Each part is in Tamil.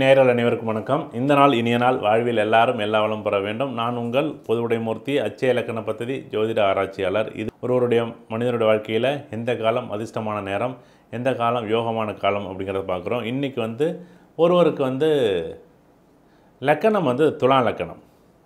நேயர்கள் அனைவருக்கும் வணக்கம் இந்த நாள் இனிய நாள் வாழ்வில் எல்லாரும் எல்லா வளம் பெற வேண்டும் நான் உங்கள் பொதுவுடைமூர்த்தி அச்சய இலக்கண பദ്ധதி ஜோதிட ஆராய்ச்சியாளர் இது ஒருவருடைய மனிதனுடைய வாழ்க்கையில் எந்த காலம் அதிர்ஷ்டமான நேரம் எந்த காலம் யோகமான காலம் அப்படிங்கிறத பார்க்குறோம் இன்றைக்கி வந்து ஒருவருக்கு வந்து லக்கணம் வந்து துலா லக்கணம்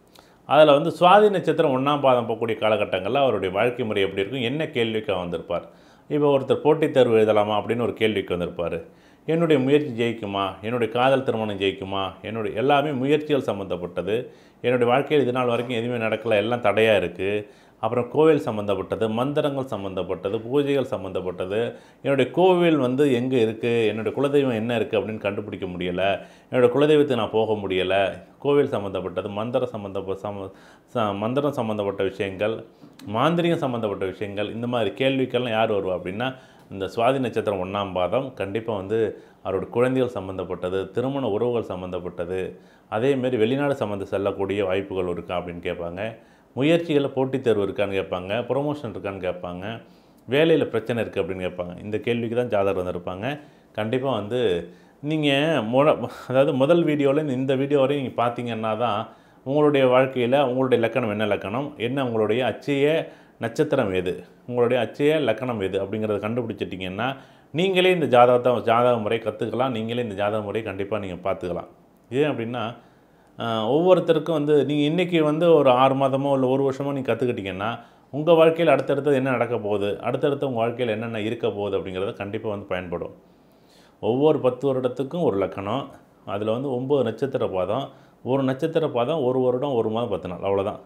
அதில் வந்து சுவாதி நட்சத்திரம் ஒன்றாம் பாதம் போகக்கூடிய காலகட்டங்களில் அவருடைய வாழ்க்கை முறை எப்படி இருக்கும் என்ன கேள்விக்காக வந்திருப்பார் இப்போ ஒருத்தர் போட்டித் தேர்வு எழுதலாமா அப்படின்னு ஒரு கேள்விக்கு வந்திருப்பார் என்னுடைய முயற்சி ஜெயிக்குமா என்னுடைய காதல் திருமணம் ஜெயிக்குமா என்னுடைய எல்லாமே முயற்சிகள் சம்மந்தப்பட்டது என்னுடைய வாழ்க்கையில் இது நாள் வரைக்கும் எதுவுமே நடக்கலை எல்லாம் தடையாக இருக்குது அப்புறம் கோவில் சம்மந்தப்பட்டது மந்திரங்கள் சம்மந்தப்பட்டது பூஜைகள் சம்மந்தப்பட்டது என்னுடைய கோவில் வந்து எங்கே இருக்குது என்னுடைய குலதெய்வம் என்ன இருக்குது அப்படின்னு கண்டுபிடிக்க முடியலை என்னோடய குலதெய்வத்துக்கு நான் போக முடியலை கோவில் சம்மந்தப்பட்டது மந்திரம் சம்மந்தப்ப சம ச மந்திரம் சம்மந்தப்பட்ட விஷயங்கள் மாந்திரிகம் சம்மந்தப்பட்ட விஷயங்கள் இந்த மாதிரி கேள்விக்கெல்லாம் யார் வருவா அப்படின்னா இந்த சுவாதி நட்சத்திரம் ஒன்றாம் பாதம் கண்டிப்பாக வந்து அவரோட குழந்தைகள் சம்மந்தப்பட்டது திருமண உறவுகள் சம்மந்தப்பட்டது அதேமாரி வெளிநாடு சம்மந்த செல்லக்கூடிய வாய்ப்புகள் இருக்கா அப்படின்னு கேட்பாங்க முயற்சிகளில் போட்டித் தேர்வு இருக்கான்னு கேட்பாங்க ப்ரொமோஷன் இருக்கான்னு கேட்பாங்க வேலையில் பிரச்சனை இருக்குது அப்படின்னு கேட்பாங்க இந்த கேள்விக்கு தான் ஜாதகர் வந்திருப்பாங்க கண்டிப்பாக வந்து நீங்கள் முத அதாவது முதல் வீடியோவில் இந்த வீடியோ வரையும் நீங்கள் பார்த்தீங்கன்னா தான் உங்களுடைய வாழ்க்கையில் உங்களுடைய லக்கணம் என்ன லக்கணம் என்ன உங்களுடைய அச்சய நட்சத்திரம் எது உங்களுடைய அச்சய லக்கணம் எது அப்படிங்கிறத கண்டுபிடிச்சிட்டிங்கன்னா நீங்களே இந்த ஜாதகத்தை ஜாதக முறை கற்றுக்கலாம் நீங்களே இந்த ஜாதக முறை கண்டிப்பாக நீங்கள் பார்த்துக்கலாம் ஏன் அப்படின்னா ஆஹ், ஒவ்வொருத்தருக்கும் வந்து நீங்கள் இன்றைக்கி வந்து ஒரு ஆறு மாதமோ இல்லை ஒரு வருஷமோ நீங்கள் கற்றுக்கிட்டிங்கன்னா உங்கள் வாழ்க்கையில் அடுத்தடுத்தது என்ன நடக்க போகுது அடுத்தடுத்து உங்கள் வாழ்க்கையில் என்னென்ன இருக்க போகுது அப்படிங்கிறத கண்டிப்பாக வந்து பயன்படும் ஒவ்வொரு பத்து வருடத்துக்கும் ஒரு லக்கணம் அதில் வந்து ஒம்பது நட்சத்திர பாதம் ஒரு நட்சத்திர பாதம் ஒரு வருடம் ஒரு மாதம் பத்து நாள் அவ்வளோதான்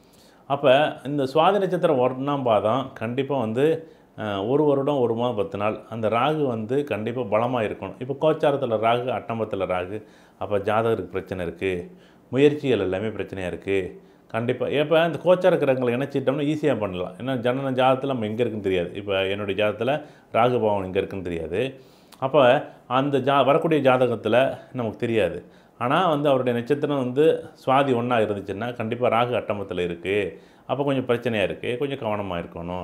அப்போ இந்த சுவாதி நட்சத்திரம் ஒன்றாம் பாதம் கண்டிப்பாக வந்து அஹ், ஒரு வருடம் ஒரு மாதம் பத்து நாள் அந்த ராகு வந்து கண்டிப்பாக பலமாக இருக்கணும் இப்போ கோச்சாரத்தில் ராகு அட்டம்பத்தில் ராகு அப்போ ஜாதகருக்கு பிரச்சனை இருக்குது முயற்சிகள் எல்லாமே பிரச்சனையாக இருக்குது கண்டிப்பாக இப்போ இந்த கோச்சார கிரகங்களை இணைச்சிட்டோம்னா ஈஸியாக பண்ணலாம் ஏன்னா ஜனன ஜாதகத்தில் நம்ம எங்கே இருக்குன்னு தெரியாது இப்போ என்னுடைய ஜாதகத்தில் ராகு பவன் எங்கே இருக்குன்னு தெரியாது அப்போ அந்த ஜா வரக்கூடிய ஜாதகத்தில் நமக்கு தெரியாது ஆனால் வந்து அவருடைய நட்சத்திரம் வந்து சுவாதி ஒன்றா இருந்துச்சுன்னா கண்டிப்பாக ராகு அட்டமத்தில் இருக்குது அப்போ கொஞ்சம் பிரச்சனையாக இருக்குது கொஞ்சம் கவனமாக இருக்கணும்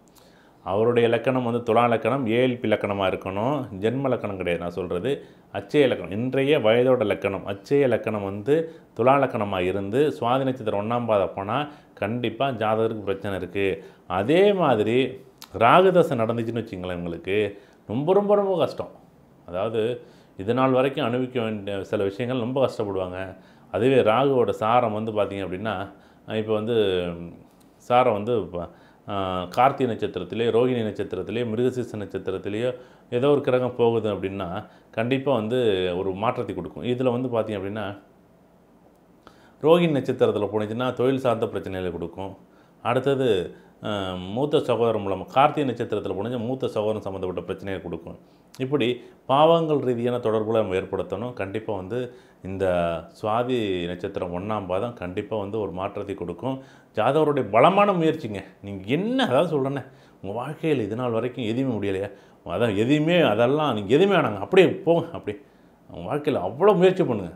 அவருடைய லக்கணம் வந்து துலா லக்கணம் ஏஎல்பி லக்கணமாக இருக்கணும் ஜென்ம லக்கணம் கிடையாது நான் சொல்கிறது அச்சய லக்கணம் இன்றைய வயதோட லக்கணம் அச்சய லக்கணம் வந்து துலா லக்கணமாக இருந்து சுவாதி நட்சத்திரம் ஒன்றாம் பாதம் போனால் கண்டிப்பாக ஜாதகருக்கு பிரச்சனை இருக்குது அதே மாதிரி ராகுதசை நடந்துச்சுன்னு வச்சுங்களேன் உங்களுக்கு ரொம்ப ரொம்ப ரொம்ப கஷ்டம் அதாவது இது நாள் வரைக்கும் அனுபவிக்க வேண்டிய சில விஷயங்கள் ரொம்ப கஷ்டப்படுவாங்க அதுவே ராகுவோட சாரம் வந்து பார்த்திங்க அப்படின்னா இப்போ வந்து ம், சாரம் வந்து ப- ஆ, கார்த்திகை நட்சத்திரத்திலே ரோகிணி நட்சத்திரத்திலே மிருகசீச நட்சத்திரத்திலேயோ ஏதோ ஒரு கிரகம் போகுது அப்படின்னா கண்டிப்பாக வந்து ஒரு மாற்றத்தை கொடுக்கும் இதில் வந்து பார்த்திங்க அப்படின்னா ரோகிணி நட்சத்திரத்தில் போணுச்சுன்னா தொழில் சார்ந்த பிரச்சனைகளை கொடுக்கும் அடுத்தது அஹ், மூத்த சகோதரம் மூலமாக கார்த்திகை நட்சத்திரத்தில் போணுச்சு மூத்த சகோதரம் சம்மந்தப்பட்ட பிரச்சனையை கொடுக்கும் இப்படி பாவங்கள் ரீதியான தொடர்புகளை நம்ம ஏற்படுத்தணும் கண்டிப்பாக வந்து இந்த சுவாதி நட்சத்திரம் ஒன்றாம் பாதம் கண்டிப்பாக வந்து ஒரு மாற்றத்தை கொடுக்கும் ஜாதவருடைய பலமான முயற்சிங்க நீங்கள் என்ன அதாவது சொல்கிறேன்னே உங்கள் வாழ்க்கையில் இது நாள் வரைக்கும் எதுவுமே முடியலையா அதான் எதையுமே அதெல்லாம் நீங்கள் எதுவுமே வேணாங்க அப்படியே போங்க அப்படி உங்கள் வாழ்க்கையில் அவ்வளோ முயற்சி பண்ணுங்கள்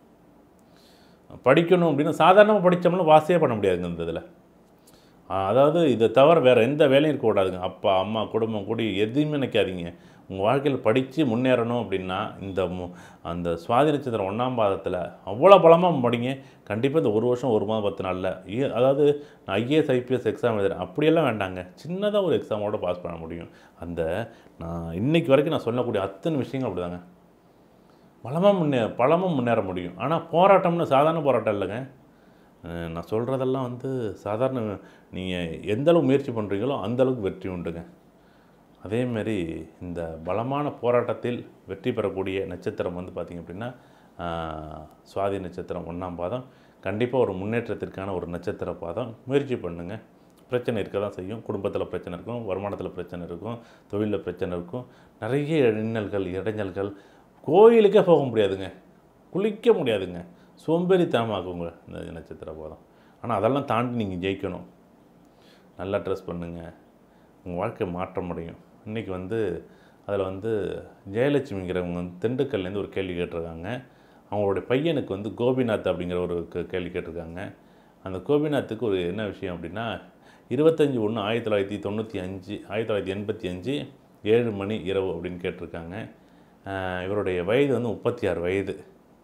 படிக்கணும் அப்படின்னு சாதாரணமாக படித்தோம்னா வாசியே பண்ண முடியாதுங்க இந்த இதில் அதாவது இதை தவிர வேறு எந்த வேலையும் இருக்கக்கூடாதுங்க அப்பா அம்மா குடும்பம் கூடி எதுவுமே நினைக்காதீங்க உங்கள் வாழ்க்கையில் படித்து முன்னேறணும் அப்படின்னா இந்த மு- அந்த சுவாதி நட்சத்திரம் ஒன்றாம் பாதத்தில் அவ்வளோ பலமாக படிங்க கண்டிப்பாக இந்த ஒரு வருஷம் ஒரு மாதம் பத்து நாளில் ஏ- அதாவது நான் ஐஏஎஸ் ஐபிஎஸ் எக்ஸாம் எழுதுறேன் அப்படியெல்லாம் வேண்டாங்க சின்னதாக ஒரு எக்ஸாமோட பாஸ் பண்ண முடியும் அந்த நான் இன்னைக்கு வரைக்கும் நான் சொல்லக்கூடிய அத்தனை விஷயங்கள் அப்படிதாங்க பலமாக முன்னே பலமாக முன்னேற முடியும் ஆனால் போராட்டம்னு சாதாரண போராட்டம் இல்லைங்க அஹ் நான் சொல்கிறதெல்லாம் வந்து சாதாரண நீங்கள் எந்த அளவு முயற்சி பண்ணுறீங்களோ அந்த அளவுக்கு வெற்றி உண்டுங்க அதேமாரி இந்த பலமான போராட்டத்தில் வெற்றி பெறக்கூடிய நட்சத்திரம் வந்து பார்த்திங்க அப்படின்னா ஆஹ், சுவாதி நட்சத்திரம் ஒன்றாம் பாதம் கண்டிப்பாக ஒரு முன்னேற்றத்திற்கான ஒரு நட்சத்திர பாதம் முயற்சி பண்ணுங்க பிரச்சனை இருக்க தான் செய்யும் குடும்பத்தில் பிரச்சனை இருக்கும் வருமானத்தில் பிரச்சனை இருக்கும் தொழிலில் பிரச்சனை இருக்கும் நிறைய இன்னல்கள் இடைஞ்சல்கள் கோயிலுக்கே போக முடியாதுங்க குளிக்க முடியாதுங்க சோம்பேறித்தனமாக்குங்க இந்த நட்சத்திர பாதம் ஆனால் அதெல்லாம் தாண்டி நீங்கள் ஜெயிக்கணும் நல்லா ட்ரெஸ் பண்ணுங்கள் உங்கள் வாழ்க்கை மாற்றம் அடையும் இன்றைக்கி வந்து அதில் வந்து ஜெயலட்சுமிங்கிறவங்க வந்து திண்டுக்கல்லேருந்து ஒரு கேள்வி கேட்டிருக்காங்க அவங்களுடைய பையனுக்கு வந்து கோபிநாத் அப்படிங்கிற ஒரு கே- கேள்வி கேட்டிருக்காங்க அந்த கோபிநாத்துக்கு ஒரு என்ன விஷயம் அப்படின்னா இருபத்தஞ்சி ஒன்று ஆயிரத்தி தொள்ளாயிரத்தி தொண்ணூற்றி அஞ்சு ஆயிரத்தி தொள்ளாயிரத்தி எண்பத்தி அஞ்சு ஏழு மணி இரவு அப்படின்னு கேட்டிருக்காங்க ஆஹ் இவருடைய வயது வந்து முப்பத்தி ஆறு வயது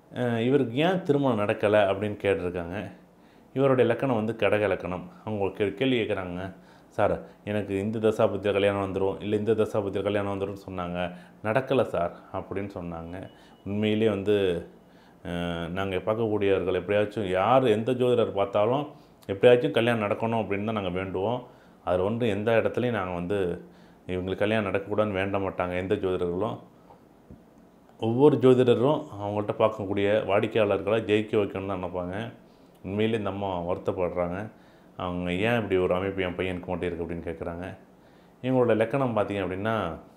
அஹ் இவருக்கு ஏன் திருமணம் நடக்கலை அப்படின்னு கேட்டிருக்காங்க இவருடைய லக்கணம் வந்து கடக லக்கணம் அவங்க ஒரு கே கேள்வி கேட்குறாங்க சார் எனக்கு இந்த தசாபத்தியில் கல்யாணம் வந்துடும் இல்லை இந்த தசாபத்தியில் கல்யாணம் வந்துடும் சொன்னாங்க நடக்கலை சார் அப்படின்னு சொன்னாங்க உண்மையிலே வந்து நாங்கள் பார்க்கக்கூடியவர்கள் எப்படியாச்சும் யார் எந்த ஜோதிடர் பார்த்தாலும் எப்படியாச்சும் கல்யாணம் நடக்கணும் அப்படின்னு தான் நாங்கள் வேண்டுவோம் அதில் வந்து எந்த இடத்துலையும் நாங்கள் வந்து இவங்களுக்கு கல்யாணம் நடக்கக்கூடாதுன்னு வேண்ட மாட்டாங்க எந்த ஜோதிடர்களும் ஒவ்வொரு ஜோதிடரும் அவங்கள்ட்ட பார்க்கக்கூடிய வாடிக்கையாளர்களை ஜெயிக்க வைக்கணும்னு தான் நினைப்பாங்க உண்மையிலே இந்த அம்மா வருத்தப்படுறாங்க அவங்க ஏன் இப்படி ஒரு அமைப்பு என் பையனுக்கு மட்டும் இருக்குது அப்படின்னு கேட்குறாங்க இவங்களோட லக்கணம் பார்த்தீங்க அப்படின்னா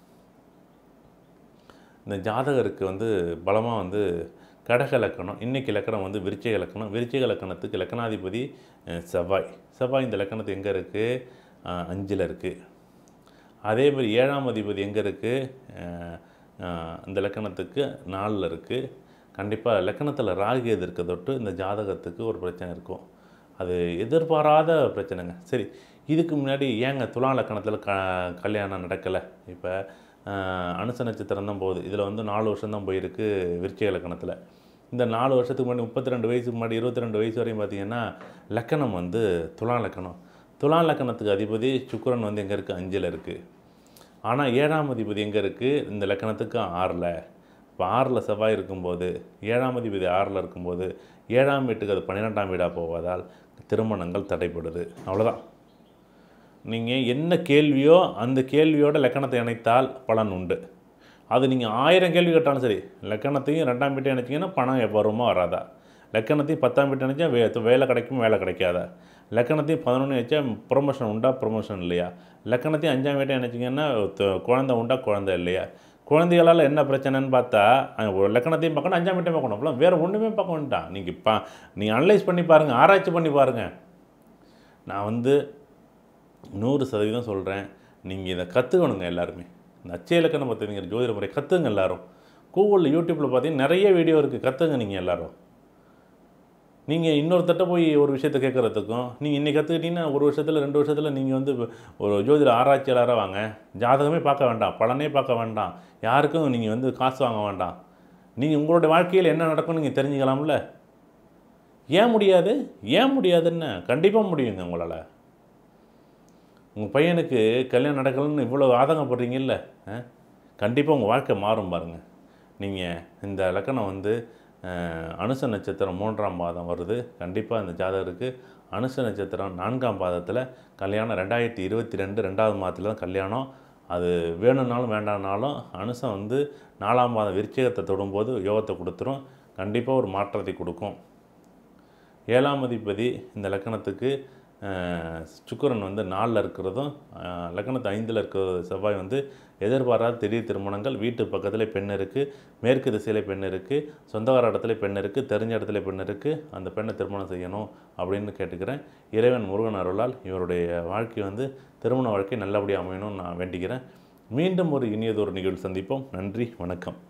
இந்த ஜாதகருக்கு வந்து பலமாக வந்து கடக லக்கணம் இன்றைக்கி லக்கணம் வந்து விருச்சிக லக்கணம் விருச்சிக லக்கணத்துக்கு லக்கணாதிபதி அஹ், செவ்வாய் செவ்வாய் இந்த லக்கணத்து எங்கே இருக்குது அஞ்சில் இருக்குது அதே மாதிரி ஏழாம் அதிபதி எங்கே இருக்குது இந்த லக்கணத்துக்கு நாலில் இருக்குது கண்டிப்பாக லக்கணத்தில் ராகு எது இருக்க தொட்டு இந்த ஜாதகத்துக்கு ஒரு பிரச்சனை இருக்கும் அது எதிர்பாராத பிரச்சனைங்க சரி இதுக்கு முன்னாடி ஏங்க துலா லக்கணத்தில் க கல்யாணம் நடக்கலை இப்போ அனுச நட்சத்திரம் தான் போகுது இதில் வந்து நாலு வருஷம் தான் போயிருக்கு விருச்சிக லக்கணத்தில் இந்த நாலு வருஷத்துக்கு முன்னாடி முப்பத்தி ரெண்டு வயசுக்கு முன்னாடி இருபத்தி ரெண்டு வயசு வரையும் பார்த்தீங்கன்னா லக்கணம் வந்து துலா லக்கணம் துலா லக்கணத்துக்கு அதிபதி சுக்கிரன் வந்து எங்கே இருக்குது அஞ்சில் இருக்குது ஆனால் ஏழாம் அதிபதி எங்கே இருக்குது இந்த லக்கணத்துக்கு ஆறில் இப்போ ஆறில் செவ்வாய் இருக்கும்போது ஏழாம் அதிபதி ஆறில் இருக்கும்போது ஏழாம் வீட்டுக்கு அது பன்னிரெண்டாம் வீடாக போவதால் திருமணங்கள் தடைப்படுது அவ்வளோதான் நீங்கள் என்ன கேள்வியோ அந்த கேள்வியோட லக்கணத்தை இணைத்தால் பலன் உண்டு அது நீங்கள் ஆயிரம் கேள்வி கேட்டாலும் சரி லக்கணத்தையும் ரெண்டாம் வீட்டை இணைச்சிங்கன்னா பணம் எப்போ வருமா வராதா லக்கணத்தையும் பத்தாம் வீட்டை இணைச்சா வே வேலை கிடைக்கும் வேலை கிடைக்காதா லக்கணத்தையும் பதினொன்று வச்சா ப்ரொமோஷன் உண்டா ப்ரொமோஷன் இல்லையா லக்கணத்தையும் அஞ்சாம் வீட்டை இணைச்சிங்கன்னா த- குழந்தை உண்டா குழந்தை இல்லையா குழந்தைகளால் என்ன பிரச்சனைன்னு பார்த்தா அஹ், ஒரு லக்கணத்தையும் பார்க்கணும் அஞ்சாம் வீட்டையும் பார்க்கணும் அப்படிலாம் வேறு ஒன்றுமே பார்க்க வேண்டாம் நீங்கள் பா நீங்கள் அனலைஸ் பண்ணி பாருங்கள் ஆராய்ச்சி பண்ணி பாருங்கள் நான் வந்து நூறு சதவீதம் சொல்கிறேன் நீங்கள் இதை கற்றுக்கணுங்க எல்லாருமே இந்த அச்சய இலக்கணம் பார்த்துங்கிற ஜோதிட முறை கற்றுங்க எல்லாரும் கூகுளில் யூடியூப்பில் பார்த்தீங்கன்னா நிறைய வீடியோ இருக்குது கற்றுங்க நீங்கள் எல்லாரும் நீங்கள் இன்னொருத்தட்ட போய் ஒரு விஷயத்தை கேட்குறதுக்கும் நீங்கள் இன்றைக்கி கற்றுக்கிட்டீங்கன்னா ஒரு வருஷத்தில் ரெண்டு வருஷத்தில் நீங்கள் வந்து ஒரு ஜோதிட ஆராய்ச்சியாளராக வாங்க ஜாதகமே பார்க்க வேண்டாம் பலனே பார்க்க வேண்டாம் யாருக்கும் நீங்கள் வந்து காசு வாங்க வேண்டாம் நீங்கள் உங்களுடைய வாழ்க்கையில் என்ன நடக்கும்னு நீங்கள் தெரிஞ்சுக்கலாம்ல ஏன் முடியாது ஏன் முடியாதுன்னு கண்டிப்பாக முடியுங்க உங்களால் உங்கள் பையனுக்கு கல்யாணம் நடக்கலன்னு இவ்வளோ ஆதங்கப்படுறீங்கல்ல கண்டிப்பாக உங்கள் வாழ்க்கை மாறும் பாருங்கள் நீங்கள் இந்த லக்கணம் வந்து அஹ், அனுச நட்சத்திரம் மூன்றாம் பாதம் வருது கண்டிப்பாக இந்த ஜாதகருக்கு அனுச நட்சத்திரம் நான்காம் பாதத்தில் கல்யாணம் ரெண்டாயிரத்தி இருபத்தி ரெண்டு ரெண்டாவது மாதத்தில் தான் கல்யாணம் அது வேணும்னாலும் வேண்டாம்னாலும் அனுசம் வந்து நாலாம் பாதம் விருச்சிகத்தை தொடும்போது யோகத்தை கொடுத்துரும் கண்டிப்பாக ஒரு மாற்றத்தை கொடுக்கும் ஏழாம் அதிபதி இந்த லக்கணத்துக்கு அஹ், சுக்கிரன் வந்து நாலில் இருக்கிறதும் அஹ், லக்கணத்து ஐந்தில் இருக்கிற செவ்வாய் வந்து எதிர்பாராத திடீர் திருமணங்கள் வீட்டு பக்கத்தில் பெண் இருக்குது மேற்கு திசையில் பெண் இருக்குது சொந்தக்கார இடத்துல பெண் இருக்குது தெரிஞ்ச இடத்துல பெண் இருக்குது அந்த பெண்ணை திருமணம் செய்யணும் அப்படின்னு கேட்டுக்கிறேன் இறைவன் முருகன் அருளால் இவருடைய வாழ்க்கை வந்து திருமண வாழ்க்கை நல்லபடியாக அமையணும்னு நான் வேண்டிக்கிறேன் மீண்டும் ஒரு இனியதொரு நிகழ்வு சந்திப்போம் நன்றி வணக்கம்